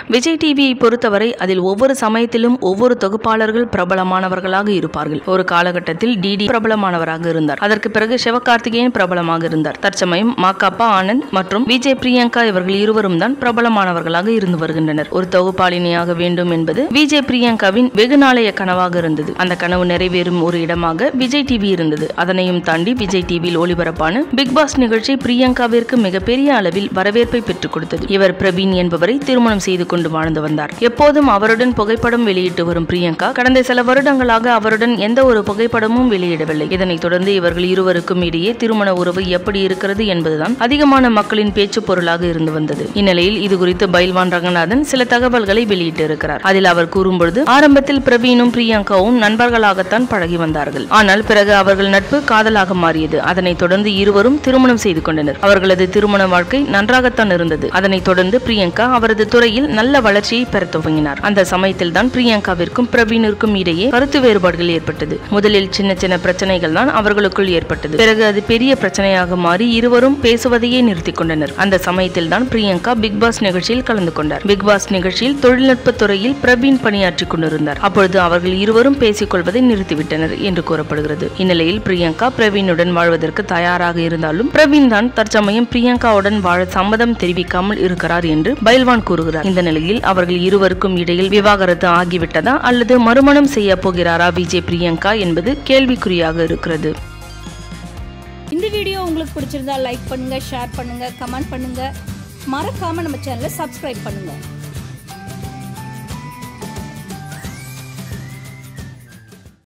விஜய் டிவியை பொறுத்தவரை அதில் ஒவ்வொரு சமயத்திலும் ஒவ்வொரு தொகுப்பாளர்கள் பிரபலமானவர்களாக இருப்பார்கள் ஒரு காலகட்டத்தில் டிடி பிரபலமானவராக இருந்தார் அதற்கு பிறகு சிவகார்த்திகேயன் பிரபலமாக இருந்தார் தற்சமயம் மாக்காப்பா ஆனந்த் மற்றும் விஜய் பிரியங்கா இவர்கள் இருவரும் தான் பிரபலமானவர்களாக இருந்து வருகின்றனர் ஒரு தொகுப்பாளினியாக வேண்டும் என்பது விஜய் பிரியங்காவின் வெகு நாளைய கனவாக இருந்தது அந்த கனவு நிறைவேறும் ஒரு இடமாக விஜய் டிவி இருந்தது அதனையும் தாண்டி விஜய் டிவியில் ஒளிபரப்பான பிக் பாஸ் நிகழ்ச்சி பிரியங்காவிற்கு மிகப்பெரிய அளவில் வரவேற்பை பெற்றுக் கொடுத்தது இவர் பிரவீன் என்பவரை திருமணம் செய்து கொண்டு வாழ்ந்து வந்தார் எப்போதும் அவருடன் புகைப்படம் வெளியிட்டு வரும் பிரியங்கா கடந்த சில வருடங்களாக அவருடன் எந்த ஒரு புகைப்படமும் வெளியிடவில்லை இதனைத் தொடர்ந்து இவர்கள் இருவருக்கும் இடையே திருமண உறவு எப்படி இருக்கிறது என்பதுதான் அதிகமான மக்களின் பேச்சு பொருளாக இருந்து வந்தது இந்நிலையில் இது குறித்து பைல்வான் ரங்கநாதன் சில தகவல்களை வெளியிட்டிருக்கிறார் அதில் அவர் கூறும்பொழுது ஆரம்பத்தில் பிரவீனும் பிரியங்காவும் நண்பர்களாகத்தான் பழகி வந்தார்கள் ஆனால் பிறகு அவர்கள் நட்பு காதலாக மாறியது அதனைத் தொடர்ந்து இருவரும் திருமணம் செய்து கொண்டனர் அவர்களது திருமண வாழ்க்கை நன்றாகத்தான் இருந்தது அதனைத் தொடர்ந்து பிரியங்கா அவரது துறையில் நல்ல வளர்ச்சியை பெற துவங்கினார் அந்த சமயத்தில் தான் பிரியங்காவிற்கும் பிரவீனிற்கும் இடையே கருத்து வேறுபாடுகள் ஏற்பட்டது முதலில் சின்ன சின்ன பிரச்சனைகள் தான் அவர்களுக்குள் ஏற்பட்டது பிறகு அது பெரிய பிரச்சனையாக மாறி இருவரும் பேசுவதையே நிறுத்திக் கொண்டனர் அந்த சமயத்தில் தான் பிரியங்கா பிக் பாஸ் நிகழ்ச்சியில் கலந்து கொண்டார் பிக் பாஸ் நிகழ்ச்சியில் தொழில்நுட்ப துறையில் பிரவீன் பணியாற்றிக் கொண்டிருந்தார் அப்பொழுது அவர்கள் இருவரும் பேசிக் கொள்வதை நிறுத்திவிட்டனர் என்று கூறப்படுகிறது இந்நிலையில் பிரியங்கா பிரவீனுடன் வாழ்வதற்கு தயாராக இருந்தாலும் பிரவீன் தான் தற்சமயம் பிரியங்காவுடன் வாழ சம்மதம் தெரிவிக்காமல் இருக்கிறார் என்று பைல்வான் கூறுகிறார் இந்த நிலையில் அவர்கள் இருவருக்கும் இடையில் விவாகரத்து ஆகிவிட்டதா அல்லது மறுமணம் செய்ய போகிறாரா விஜய் பிரியங்கா என்பது கேள்விக்குறியாக இருக்கிறது இந்த வீடியோ உங்களுக்கு பிடிச்சிருந்தா லைக் பண்ணுங்க ஷேர் பண்ணுங்க கமெண்ட் பண்ணுங்க மறக்காம நம்ம சேனலை சப்ஸ்கிரைப் பண்ணுங்க